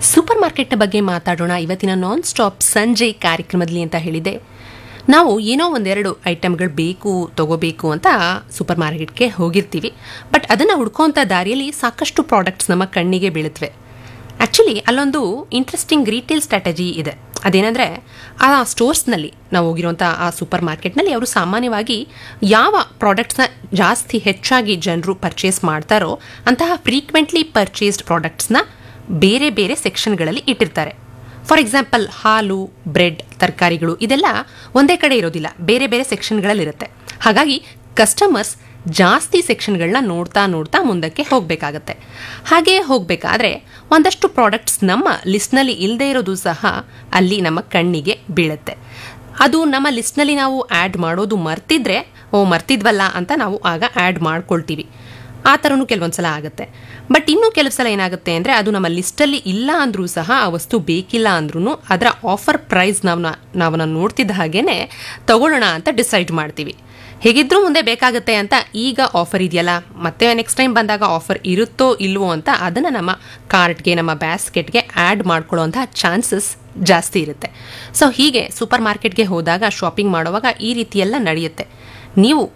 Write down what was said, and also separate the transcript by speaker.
Speaker 1: super ಮಾರ್ಕೆಟ್ನ ಬಗ್ಗೆ ಮಾತಾಡೋಣ ಇವತ್ತಿನ ನಾನ್ ಸ್ಟಾಪ್ ಸಂಜೆ ಕಾರ್ಯಕ್ರಮದಲ್ಲಿ ಅಂತ ಹೇಳಿದೆ ನಾವು ಏನೋ ಒಂದೆರಡು ಐಟಮ್ಗಳು ಬೇಕು ತಗೋಬೇಕು ಅಂತ ಸೂಪರ್ ಮಾರ್ಕೆಟ್ಗೆ ಹೋಗಿರ್ತೀವಿ ಬಟ್ ಅದನ್ನು ಹುಡ್ಕೋಂಥ ದಾರಿಯಲ್ಲಿ ಸಾಕಷ್ಟು ಪ್ರಾಡಕ್ಟ್ಸ್ ನಮ್ಮ ಕಣ್ಣಿಗೆ ಬೀಳುತ್ತವೆ ಆ್ಯಕ್ಚುಲಿ ಅಲ್ಲೊಂದು ಇಂಟ್ರೆಸ್ಟಿಂಗ್ ರೀಟೇಲ್ ಸ್ಟ್ರಾಟಜಿ ಇದೆ ಅದೇನೆಂದರೆ ಆ ಸ್ಟೋರ್ಸ್ನಲ್ಲಿ ನಾವು ಹೋಗಿರುವಂಥ ಆ ಸೂಪರ್ ಮಾರ್ಕೆಟ್ನಲ್ಲಿ ಅವರು ಸಾಮಾನ್ಯವಾಗಿ ಯಾವ ಪ್ರಾಡಕ್ಟ್ಸ್ನ ಜಾಸ್ತಿ ಹೆಚ್ಚಾಗಿ ಜನರು ಪರ್ಚೇಸ್ ಮಾಡ್ತಾರೋ ಅಂತಹ ಫ್ರೀಕ್ವೆಂಟ್ಲಿ ಪರ್ಚೇಸ್ಡ್ ಪ್ರಾಡಕ್ಟ್ಸ್ನ ಬೇರೆ ಬೇರೆ ಸೆಕ್ಷನ್ಗಳಲ್ಲಿ ಇಟ್ಟಿರ್ತಾರೆ ಫಾರ್ ಎಕ್ಸಾಂಪಲ್ ಹಾಲು ಬ್ರೆಡ್ ತರಕಾರಿಗಳು ಇದೆಲ್ಲ ಒಂದೇ ಕಡೆ ಇರೋದಿಲ್ಲ ಬೇರೆ ಬೇರೆ ಸೆಕ್ಷನ್ಗಳಲ್ಲಿರುತ್ತೆ ಹಾಗಾಗಿ ಕಸ್ಟಮರ್ಸ್ ಜಾಸ್ತಿ ಸೆಕ್ಷನ್ಗಳನ್ನ ನೋಡ್ತಾ ನೋಡ್ತಾ ಮುಂದಕ್ಕೆ ಹೋಗಬೇಕಾಗತ್ತೆ ಹಾಗೆ ಹೋಗಬೇಕಾದ್ರೆ ಒಂದಷ್ಟು ಪ್ರಾಡಕ್ಟ್ಸ್ ನಮ್ಮ ಲಿಸ್ಟ್ನಲ್ಲಿ ಇಲ್ಲದೆ ಇರೋದು ಸಹ ಅಲ್ಲಿ ನಮ್ಮ ಕಣ್ಣಿಗೆ ಬೀಳುತ್ತೆ ಅದು ನಮ್ಮ ಲಿಸ್ಟ್ನಲ್ಲಿ ನಾವು ಆ್ಯಡ್ ಮಾಡೋದು ಮರ್ತಿದ್ರೆ ಓ ಮರ್ತಿದ್ವಲ್ಲ ಅಂತ ನಾವು ಆಗ ಆ್ಯಡ್ ಮಾಡ್ಕೊಳ್ತೀವಿ ಆ ಥರನೂ ಕೆಲವೊಂದು ಸಲ ಆಗುತ್ತೆ ಬಟ್ ಇನ್ನೂ ಕೆಲವು ಸಲ ಏನಾಗುತ್ತೆ ಅಂದರೆ ಅದು ನಮ್ಮ ಲಿಸ್ಟಲ್ಲಿ ಇಲ್ಲ ಅಂದರೂ ಸಹ ಆ ವಸ್ತು ಬೇಕಿಲ್ಲ ಅಂದ್ರೂ ಅದರ ಆಫರ್ ಪ್ರೈಸ್ ನಾವು ನಾವು ನೋಡ್ತಿದ್ದ ಹಾಗೇನೆ ತಗೊಳ್ಳೋಣ ಅಂತ ಡಿಸೈಡ್ ಮಾಡ್ತೀವಿ ಹೇಗಿದ್ರೂ ಮುಂದೆ ಬೇಕಾಗುತ್ತೆ ಅಂತ ಈಗ ಆಫರ್ ಇದೆಯಲ್ಲ ಮತ್ತೆ ನೆಕ್ಸ್ಟ್ ಟೈಮ್ ಬಂದಾಗ ಆಫರ್ ಇರುತ್ತೋ ಇಲ್ವೋ ಅಂತ ಅದನ್ನು ನಮ್ಮ ಕಾರ್ಟ್ಗೆ ನಮ್ಮ ಬ್ಯಾಸ್ಕೆಟ್ಗೆ ಆ್ಯಡ್ ಮಾಡ್ಕೊಳ್ಳೋಂಥ ಚಾನ್ಸಸ್ ಜಾಸ್ತಿ ಇರುತ್ತೆ ಸೊ ಹೀಗೆ ಸೂಪರ್ ಮಾರ್ಕೆಟ್ಗೆ ಹೋದಾಗ ಶಾಪಿಂಗ್ ಮಾಡುವಾಗ ಈ ರೀತಿಯೆಲ್ಲ ನಡೆಯುತ್ತೆ ನೀವು